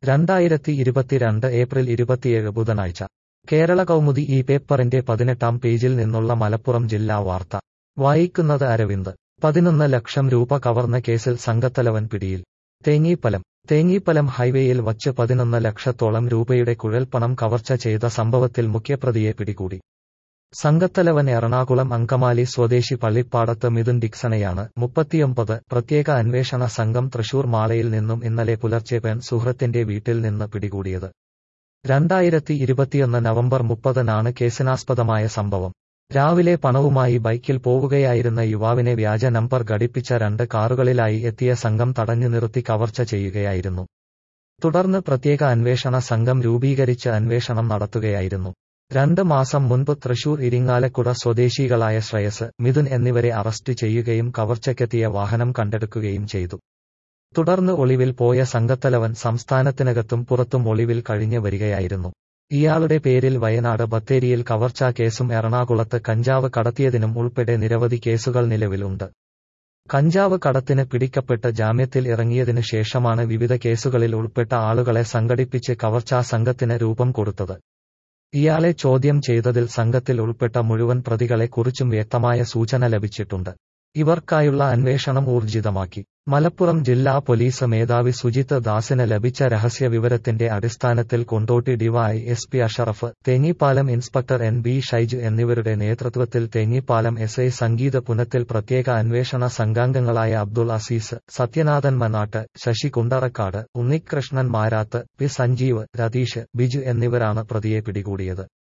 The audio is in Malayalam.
രണ്ടായിരത്തി ഇരുപത്തിരണ്ട് ഏപ്രിൽ ഇരുപത്തിയേഴ് ബുധനാഴ്ച കേരള കൗമുദി ഈ പേപ്പറിന്റെ പതിനെട്ടാം പേജിൽ നിന്നുള്ള മലപ്പുറം ജില്ലാ വാർത്ത വായിക്കുന്നത് അരവിന്ദ് പതിനൊന്ന് ലക്ഷം രൂപ കവർന്ന കേസിൽ സംഘത്തലവൻ പിടിയിൽ തേങ്ങീപ്പലം തേങ്ങീപ്പലം ഹൈവേയിൽ വച്ച് പതിനൊന്ന് ലക്ഷത്തോളം രൂപയുടെ കുഴൽപ്പണം കവർച്ച ചെയ്ത സംഭവത്തിൽ മുഖ്യപ്രതിയെ പിടികൂടി സംഘത്തലവൻ എറണാകുളം അങ്കമാലി സ്വദേശി പള്ളിപ്പാടത്ത് മിഥുൻ ഡിക്സണെയാണ് മുപ്പത്തിയൊമ്പത് പ്രത്യേക അന്വേഷണ സംഘം തൃശൂർ മാളയിൽ നിന്നും ഇന്നലെ പുലർച്ചെ പെൺ സുഹൃത്തിന്റെ വീട്ടിൽ നിന്ന് പിടികൂടിയത് രണ്ടായിരത്തി ഇരുപത്തിയൊന്ന് നവംബർ മുപ്പതിനാണ് കേസിനാസ്പദമായ സംഭവം രാവിലെ പണവുമായി ബൈക്കിൽ പോവുകയായിരുന്ന യുവാവിനെ വ്യാജ നമ്പർ ഘടിപ്പിച്ച രണ്ട് കാറുകളിലായി എത്തിയ സംഘം തടഞ്ഞു നിർത്തി കവർച്ച ചെയ്യുകയായിരുന്നു തുടർന്ന് പ്രത്യേക അന്വേഷണ സംഘം രൂപീകരിച്ച് അന്വേഷണം നടത്തുകയായിരുന്നു രണ്ട് മാസം മുൻപ് തൃശൂർ ഇരിങ്ങാലക്കുട സ്വദേശികളായ ശ്രേയസ് മിഥുൻ എന്നിവരെ അറസ്റ്റ് ചെയ്യുകയും കവർച്ചയ്ക്കെത്തിയ വാഹനം കണ്ടെടുക്കുകയും ചെയ്തു തുടർന്ന് ഒളിവിൽ പോയ സംഘത്തലവൻ സംസ്ഥാനത്തിനകത്തും പുറത്തും ഒളിവിൽ കഴിഞ്ഞു വരികയായിരുന്നു ഇയാളുടെ പേരിൽ വയനാട് ബത്തേരിയിൽ കവർച്ചാ കേസും എറണാകുളത്ത് കഞ്ചാവ് കടത്തിയതിനും ഉൾപ്പെടെ നിരവധി കേസുകൾ നിലവിലുണ്ട് കഞ്ചാവ് കടത്തിന് പിടിക്കപ്പെട്ട് ജാമ്യത്തിൽ ഇറങ്ങിയതിനു ശേഷമാണ് വിവിധ കേസുകളിൽ ഉൾപ്പെട്ട ആളുകളെ സംഘടിപ്പിച്ച് കവർച്ചാ സംഘത്തിന് രൂപം കൊടുത്തത് ഇയാളെ ചോദ്യം ചെയ്തതിൽ സംഘത്തിൽ ഉൾപ്പെട്ട മുഴുവൻ പ്രതികളെ കുറിച്ചും വ്യക്തമായ സൂചന ലഭിച്ചിട്ടുണ്ട് ഇവർക്കായുള്ള അന്വേഷണം ഊർജിതമാക്കി മലപ്പുറം ജില്ലാ പോലീസ് മേധാവി സുജിത്ത് ദാസിന് ലഭിച്ച രഹസ്യ വിവരത്തിന്റെ അടിസ്ഥാനത്തിൽ Kondotty D Y S P Ashraf Thenhipalam inspector N B Shaij എന്നിവരുടെ നേതൃത്വത്തിൽ തേങ്ങിപ്പാലം എസ് ഐ സംഗീത പുനത്തിൽ പ്രത്യേക അന്വേഷണ സംഘാംഗങ്ങളായ അബ്ദുൾ അസീസ് സത്യനാഥൻ മനാട്ട് ശശി കുണ്ടറക്കാട് ഉണ്ണികൃഷ്ണൻ മാരാത്ത് പി സഞ്ജീവ് രതീഷ് ബിജു എന്നിവരാണ് പ്രതിയെ പിടികൂടിയത്